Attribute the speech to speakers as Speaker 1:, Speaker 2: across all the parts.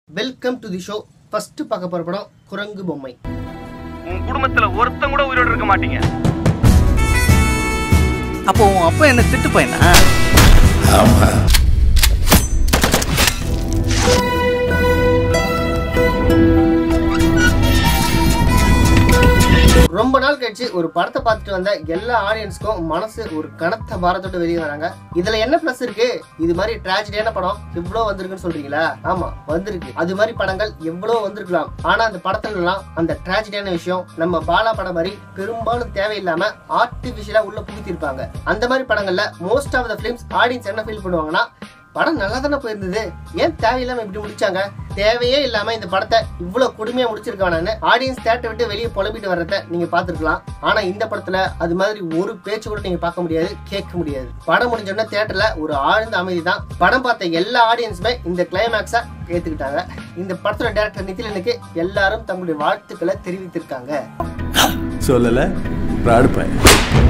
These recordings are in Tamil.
Speaker 1: Welcome to the show first பார்க்க போற படம் குரங்கு பொம்மை
Speaker 2: உன் குடும்பத்துல ஒருத்தன் கூட உயிரோட இருக்க மாட்டீங்க
Speaker 3: அப்போ உன் அப்பா என்ன திட்டு பையனா
Speaker 1: ரொம்ப நாள் கழிச்சு ஒரு படத்தை பார்த்துட்டு வந்த எல்லா ஆடியன்ஸ்க்கும் மனசு ஒரு கனத்த பாரத்தோட வெளியே வராங்க இதுல என்ன பிளஸ் இருக்கு இது மாதிரி டிராஜடியான படம் எவ்வளவு வந்திருக்குன்னு சொல்றீங்களா ஆமா வந்திருக்கு அது மாதிரி படங்கள் எவ்வளவு வந்திருக்கலாம் ஆனா அந்த படத்துல எல்லாம் அந்த டிராஜடியான விஷயம் நம்ம பாலா படம் மாதிரி பெரும்பாலும் தேவையில்லாம ஆர்டிபிஷியலா உள்ள புகுத்திருப்பாங்க அந்த மாதிரி படங்கள்ல most of the films audience என்ன ஃபீல் பண்ணுவாங்கன்னா படம் நல்லா தானே போயிருந்தது ஏன் தேவையில்லாம இப்படி முடிச்சாங்க தேவையே இல்லாம இந்த படத்தை இவ்வளவு கொடுமையா முடிச்சிருக்கானு ஆடியன்ஸ் தேட்டர் விட்டு வெளியே புலம்பிட்டு வர்றத நீங்க பாத்துருக்கலாம் ஆனா இந்த படத்துல அது மாதிரி ஒரு பேச்சு கூட நீங்க பார்க்க முடியாது கேட்க முடியாது படம் முடிஞ்சோடனே தேட்டர்ல ஒரு ஆழ்ந்த அமைதி தான் படம் பார்த்த எல்லா ஆடியன்ஸுமே இந்த கிளைமேக்ஸா ஏத்துக்கிட்டாங்க இந்த படத்தோட டேரக்டர் நிதிலனுக்கு எல்லாரும் தங்களுடைய வாழ்த்துக்களை தெரிவித்திருக்காங்க
Speaker 4: சொல்லல ப்ராடு பையன்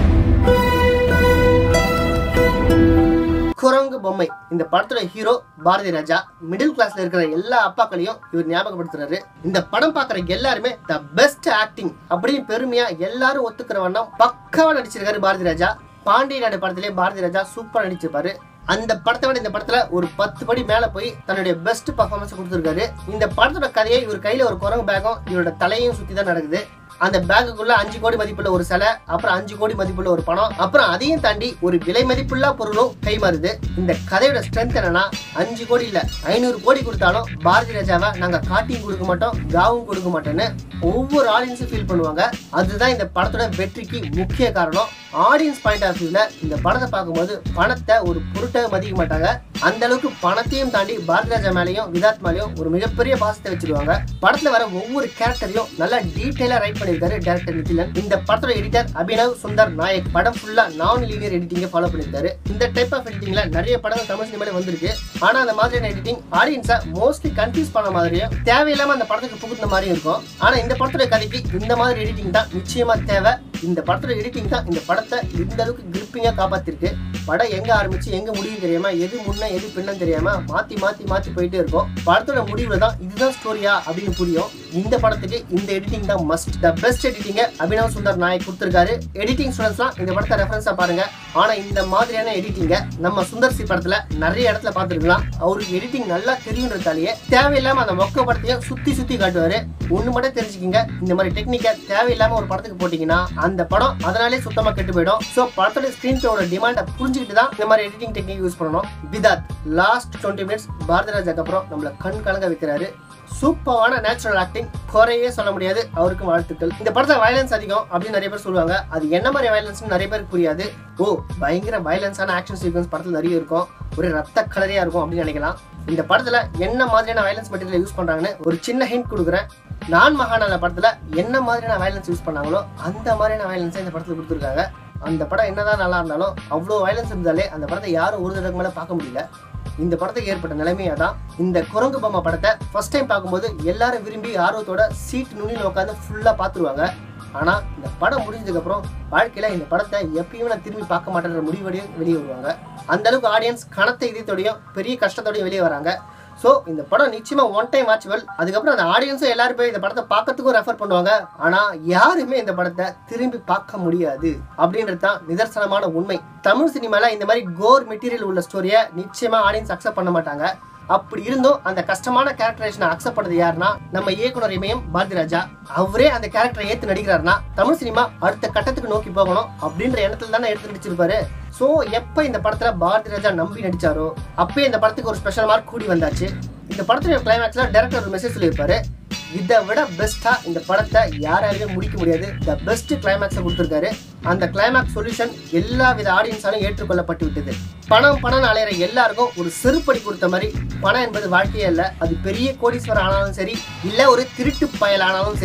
Speaker 1: குரங்கு பொம்மை இந்த படத்தோட ஹீரோ பாரதி ராஜா மிடில் கிளாஸ்ல இருக்கிற எல்லா அப்பாக்களையும் இவர் ஞாபகப்படுத்துறாரு இந்த படம் பார்க்குற எல்லாருமே த பெஸ்ட் ஆக்டிங் அப்படின்னு பெருமையா எல்லாரும் ஒத்துக்கிற வண்ணம் பக்காவா நடிச்சிருக்காரு பாரதி ராஜா பாண்டிய நாடு படத்திலே பாரதி ராஜா சூப்பரா நடிச்சிருப்பாரு அந்த படத்தை விட இந்த படத்துல ஒரு பத்து படி மேல போய் தன்னுடைய பெஸ்ட் பர்ஃபார்மன்ஸ் கொடுத்திருக்காரு இந்த படத்தோட கதையை இவர் கையில ஒரு குரங்கு பேக்கும் இவரோட தலையும் சுத்தி தான் நடக்குது அந்த பேக்குக்குள்ள அஞ்சு கோடி மதிப்புள்ள ஒரு சிலை அப்புறம் அஞ்சு கோடி மதிப்புள்ள ஒரு பணம் அப்புறம் அதையும் தாண்டி ஒரு விலை மதிப்புள்ள பொருளும் கை மாறுது இந்த கதையோட ஸ்ட்ரென்த் என்னன்னா அஞ்சு கோடி இல்ல ஐநூறு கோடி கொடுத்தாலும் பாரதி ராஜாவை நாங்க காட்டியும் கொடுக்க மாட்டோம் காவும் கொடுக்க மாட்டோம்னு ஒவ்வொரு ஆடியன்ஸும் ஃபீல் பண்ணுவாங்க அதுதான் இந்த படத்தோட வெற்றிக்கு முக்கிய காரணம் ஆடியன்ஸ் பாயிண்ட் ஆஃப் வியூல இந்த படத்தை பார்க்கும்போது பணத்தை ஒரு பொருட்டாக மதிக்க மாட்டாங்க அந்த அளவுக்கு பணத்தையும் தாண்டி பாரதி ராஜா மேலேயும் விதாத் மேலேயும் ஒரு மிகப்பெரிய பாசத்தை வச்சிருவாங்க படத்துல வர ஒவ்வொரு கேரக்டரையும் நல்லா டீட்டெயிலா ரைட் பண்ணிருக்காரு டேரக்டர் நிதிலன் இந்த படத்தோட எடிட்டர் அபினவ் சுந்தர் நாயக் படம் ஃபுல்லா நான் லீனியர் எடிட்டிங்க ஃபாலோ பண்ணிருக்காரு இந்த டைப் ஆஃப் எடிட்டிங்ல நிறைய படங்கள் தமிழ் சினிமால வந்திருக்கு ஆனா அந்த மாதிரியான எடிட்டிங் ஆடியன்ஸை மோஸ்ட்லி கன்ஃபியூஸ் பண்ண மாதிரியும் தேவையில்லாம அந்த படத்துக்கு புகுந்த மாதிரியும் இருக்கும் ஆனா இந்த படத்தோட கதைக்கு இந்த மாதிரி எடிட்டிங் தான் நிச்சயமா தேவை இந்த படத்தோட எடிட்டிங் தான் இந்த படத்தை இந்த அளவுக்கு கிரிப்பிங்கா காப்பாத்திருக்கு படம் எங்க ஆரம்பிச்சு எங்க முடியும் தெரியாம எது முன்ன எது பின்னம் தெரியாம மாத்தி மாத்தி மாத்தி போயிட்டே இருக்கும் படத்தோட முடிவுல தான் இதுதான் ஸ்டோரியா அப்படின்னு புரியும் இந்த படத்துக்கு இந்த எடிட்டிங் தான் மஸ்ட் த பெஸ்ட் எடிட்டிங்க அபினவ் சுந்தர் நாயக் கொடுத்திருக்காரு எடிட்டிங் ஸ்டூடெண்ட்ஸ்லாம் இந்த படத்தை ரெஃபரன்ஸா பாருங்க ஆனா இந்த மாதிரியான எடிட்டிங்க நம்ம சுந்தர் சி படத்துல நிறைய இடத்துல பார்த்துருக்கலாம் அவருக்கு எடிட்டிங் நல்லா தெரியுன்றதாலேயே தேவையில்லாம அந்த மொக்க படத்தையும் சுத்தி சுத்தி காட்டுவாரு ஒண்ணு மட்டும் தெரிஞ்சுக்கிங்க இந்த மாதிரி டெக்னிக்கை தேவையில்லாம ஒரு படத்துக்கு போட்டீங்கன்னா அந்த படம் அதனாலே சுத்தமா கெட்டு போயிடும் சோ படத்தோட ஸ்கிரீன் பிளேயோட டிமாண்டை புரிஞ்சுக்கிட்டு தான் இந்த மாதிரி எடிட்டிங் டெக்னிக் யூஸ் பண்ணணும் without last twenty minutes Bharathi ராஜாக்கு அப்புறம் நம்மள கண் கலங்க வைக்கிறாரு சூப்பரான நேச்சுரல் ஆக்டிங் குறையே சொல்ல முடியாது அவருக்கு வாழ்த்துக்கள் இந்த படத்துல வயலன்ஸ் அதிகம் அப்படின்னு நிறைய பேர் சொல்லுவாங்க அது என்ன மாதிரி வயலன்ஸ் நிறைய பேருக்கு புரியாது ஓ பயங்கர வயலன்ஸான ஆக்ஷன் சீக்வன்ஸ் படத்துல நிறைய இருக்கும் ஒரு ரத்த கலரியா இருக்கும் அப்படின்னு நினைக்கலாம் இந்த படத்துல என்ன மாதிரியான வயலன்ஸ் மெட்டீரியல் யூஸ் பண்றாங்கன்னு ஒரு சின்ன ஹிண்ட் கொடுக்குறேன் நான் மகாநாத படத்துல என்ன மாதிரியான வயலன்ஸ் யூஸ் பண்ணாங்களோ அந்த மாதிரியான வயலன்ஸை இந்த படத்துல கொடுத்துருக்காங்க அந்த படம் என்னதான் நல்லா இருந்தாலும் அவ்வளோ வயலன்ஸ் இருந்தாலே அந்த படத்தை யாரும் ஒரு தடவை மேல பார்க்க முடியல இந்த படத்துக்கு ஏற்பட்ட நிலைமையா தான் இந்த குரங்கு பொம்மை படத்தை ஃபர்ஸ்ட் டைம் பார்க்கும்போது எல்லாரும் விரும்பி ஆர்வத்தோட சீட் நுனியில் உட்காந்து ஃபுல்லா பார்த்துருவாங்க ஆனா இந்த படம் முடிஞ்சதுக்கு அப்புறம் வாழ்க்கையில இந்த படத்தை எப்பயுமே நான் திரும்பி பார்க்க மாட்டேன்ற முடிவோடையும் வெளியே வருவாங்க அந்த அளவுக்கு ஆடியன்ஸ் கனத்த இதயத்தோடையும் பெரிய கஷ்டத்தோடையும் வெளியே வராங்க ஸோ இந்த படம் நிச்சயமா ஒன் டைம் வாட்சபிள் அதுக்கப்புறம் அந்த ஆடியன்ஸும் எல்லாரும் போய் இந்த படத்தை பார்க்கறதுக்கும் ரெஃபர் பண்ணுவாங்க ஆனா யாருமே இந்த படத்தை திரும்பி பார்க்க முடியாது அப்படின்றது தான் நிதர்சனமான உண்மை தமிழ் சினிமால இந்த மாதிரி கோர் மெட்டீரியல் உள்ள ஸ்டோரியை நிச்சயமா ஆடியன்ஸ் அக்செப்ட் பண்ண மாட்டாங்க அப்படி இருந்தும் அந்த கஷ்டமான கேரக்டரேஷனை அக்செப்ட் பண்ணது யாருன்னா நம்ம இயக்குனர் இமயம் பாரதி ராஜா அவரே அந்த கேரக்டரை ஏத்து நடிக்கிறாருன்னா தமிழ் சினிமா அடுத்த கட்டத்துக்கு நோக்கி போகணும் அப்படின்ற எண்ணத்துல தானே எடுத்து நடிச்சிருப்பாரு சோ எப்ப இந்த படத்துல பாரதி ராஜா நம்பி நடிச்சாரோ அப்பயே இந்த படத்துக்கு ஒரு ஸ்பெஷல் மார்க் கூடி வந்தாச்சு இந்த படத்துடைய கிளைமேக்ஸ்ல டேரக்டர் ஒரு மெசேஜ் சொல்லியிருப்பாரு இதை விட பெஸ்டா இந்த படத்தை யாராலுமே முடிக்க முடியாது த பெஸ்ட் கிளைமேக்ஸை கொடுத்துருக்காரு அந்த கிளைமேக்ஸ் சொல்யூஷன் எல்லா வித ஆடியன்ஸாலும் ஏற்றுக்கொள்ளப்பட்டு விட்டது பணம் பணம் அலையிற எல்லாருக்கும் ஒரு செருப்படி கொடுத்த மாதிரி பணம் என்பது வாழ்க்கையே இல்ல அது பெரிய கோடீஸ்வரர் ஆனாலும் சரி இல்ல ஒரு திருட்டு பயல் ஆனாலும் சரி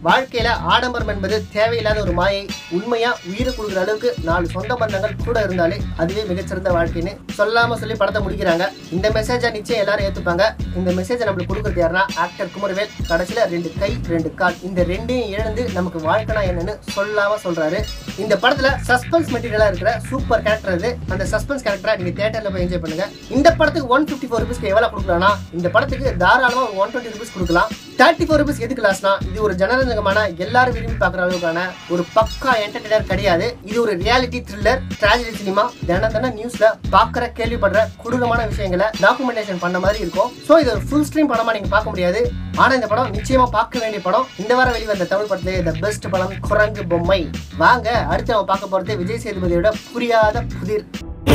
Speaker 1: வாழ்க்கையில ஆடம்பரம் என்பது தேவையில்லாத ஒரு மாயை உண்மையா உயிரை கொடுக்குற அளவுக்கு நாலு சொந்த பந்தங்கள் கூட இருந்தாலே அதுவே மிகச்சிறந்த வாழ்க்கைன்னு சொல்லாம சொல்லி படத்தை முடிக்கிறாங்க இந்த மெசேஜை நிச்சயம் எல்லாரும் ஏத்துப்பாங்க இந்த மெசேஜை நம்மளுக்கு கொடுக்குறது யாருன்னா ஆக்டர் குமரவேல் கடைசியில ரெண்டு கை ரெண்டு கால் இந்த ரெண்டையும் இழந்து நமக்கு வாழ்க்கைனா என்னன்னு சொல்லாம சொல்றாரு இந்த படத்துல சஸ்பென்ஸ் மெட்டீரியலா இருக்கிற சூப்பர் கேரக்டர் இது அந்த சஸ்பென்ஸ் கேரக்டரை நீங்க தியேட்டர்ல போய் என்ஜாய் பண்ணுங்க இந்த படத்துக்கு ஒன் பிப்டி ஃபோர் ருபீஸ்க்கு எவ்வளவு கொடுக்கலாம்னா இந்த படத்துக்கு தாராளமா ஒரு ஒன் டுவெண்ட்டி ருபீஸ் கொடுக்கலாம் தேர்ட்டி ஃபோர் ருபீஸ் எதுக்கு லாஸ்னா இது ஒரு ஜனரஞ்சகமான எல்லாரும் விரும்பி பார்க்குற அளவுக்கான ஒரு பக்கா என்டர்டைனர் கிடையாது இது ஒரு ரியாலிட்டி த்ரில்லர் ட்ராஜடி சினிமா தினம் தினம் நியூஸ்ல பார்க்குற கேள்விப்படுற கொடூரமான விஷயங்களை டாக்குமெண்டேஷன் பண்ண மாதிரி இருக்கும் ஸோ இது ஒரு ஃபுல் ஸ்ட்ரீம் படமா நீங்க பார்க்க முடியாது ஆனா இந்த படம் நிச்சயமா பார்க்க வேண்டிய படம் இந்த வாரம் வெளிவந்த தமிழ் படத்திலே த பெஸ்ட் படம் குரங்கு பொம்மை வாங்க அடுத்து நம்ம பார்க்க போறது விஜய் சேதுபதியோட புரியாத புதிர்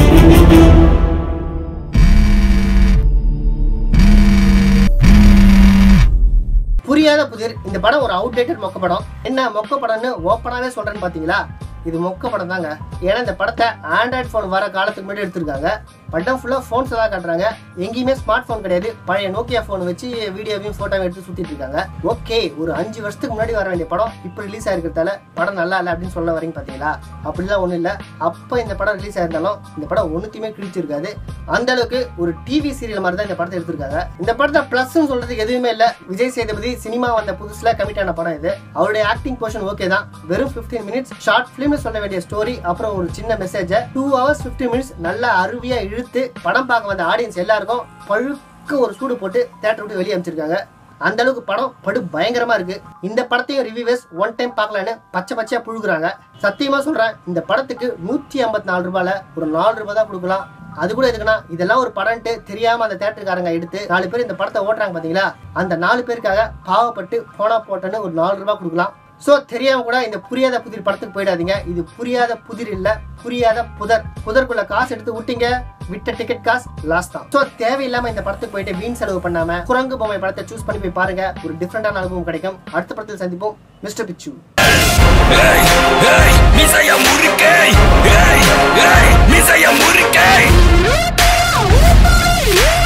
Speaker 1: புரியாத புதிர் இந்த படம் ஒரு அவுடேட்டட் மொக்க படம் என்ன மொக்க படம்னு ஓப்பனாவே சொல்றேன்னு பாத்தீங்களா இது மொக்க படம் தாங்க ஏன்னா இந்த படத்தை ஆண்ட்ராய்டு ஃபோன் வர காலத்துக்கு முன்னாடி எடுத்திருக்காங்க படம் ஃபுல்லா ஃபோன்ஸ் தான் காட்டுறாங்க எங்கேயுமே ஸ்மார்ட் ஃபோன் கிடையாது பழைய நோக்கியா ஃபோன் வச்சு வீடியோவையும் போட்டோவையும் எடுத்து சுத்திட்டு இருக்காங்க ஓகே ஒரு அஞ்சு வருஷத்துக்கு முன்னாடி வர வேண்டிய படம் இப்போ ரிலீஸ் ஆயிருக்கிறதால படம் நல்லா இல்லை அப்படின்னு சொல்ல வரீங்க பாத்தீங்களா அப்படிலாம் ஒண்ணும் இல்ல அப்ப இந்த படம் ரிலீஸ் ஆயிருந்தாலும் இந்த படம் ஒண்ணுத்தையுமே கிழிச்சிருக்காது அந்த அளவுக்கு ஒரு டிவி சீரியல் மாதிரி தான் இந்த படத்தை எடுத்திருக்காங்க இந்த படத்தை பிளஸ் சொல்றதுக்கு எதுவுமே இல்ல விஜய் சேதுபதி சினிமா வந்த புதுசுல கமிட் ஆன படம் இது அவருடைய ஆக்டிங் போர்ஷன் ஓகே தான் வெறும் 15 மினிட்ஸ் ஷார்ட் பிலிம் சொல்ல வேண்டிய ஸ்டோரி அப்புறம் ஒரு சின்ன மெசேஜ் டூ ஹவர்ஸ் 50 மினிட்ஸ் நல்லா அருவியா இழுத்து படம் பார்க்க வந்த ஆடியன்ஸ் எல்லாருக்கும் பழுக்க ஒரு சூடு போட்டு தேட்டர் விட்டு வெளியே அமைச்சிருக்காங்க அந்த அளவுக்கு படம் படு பயங்கரமா இருக்கு இந்த படத்தையும் ரிவ்யூவர்ஸ் ஒன் டைம் பார்க்கலான்னு பச்சை பச்சையா புழுகுறாங்க சத்தியமா சொல்றேன் இந்த படத்துக்கு நூத்தி ஐம்பத்தி நாலு ரூபாயில ஒரு நாலு ரூபாய் தான் கொடுக்கலாம் அது கூட எதுக்குன்னா இதெல்லாம் ஒரு படம்ட்டு தெரியாம அந்த தேட்டருக்காரங்க எடுத்து நாலு பேர் இந்த படத்தை ஓட்டுறாங்க பாத்தீங்களா அந்த நாலு பேருக்காக பாவப்பட்டு போனா போட்டேன்னு ஒரு நாலு ரூபாய் கொடுக்கலாம் சோ தெரியாம கூட இந்த புரியாத புதிர் படத்துக்கு போயிடாதீங்க இது புரியாத புதிர் இல்ல புரியாத புதர் புதருக்குள்ள காசு எடுத்து விட்டீங்க விட்ட டிக்கெட் காசு லாஸ் தான் சோ தேவையில்லாம இந்த படத்துக்கு போயிட்டு வீண் செலவு பண்ணாம குரங்கு பொம்மை படத்தை சூஸ் பண்ணி போய் பாருங்க ஒரு டிஃப்ரெண்டான அனுபவம் கிடைக்கும் அடுத்த படத்தில் சந்திப்போம் மிஸ்டர் பிச்சு
Speaker 5: Hey, hey, மிசைய முறுக்கை hey, hey, மிசைய முறுக்கை
Speaker 6: Yeah.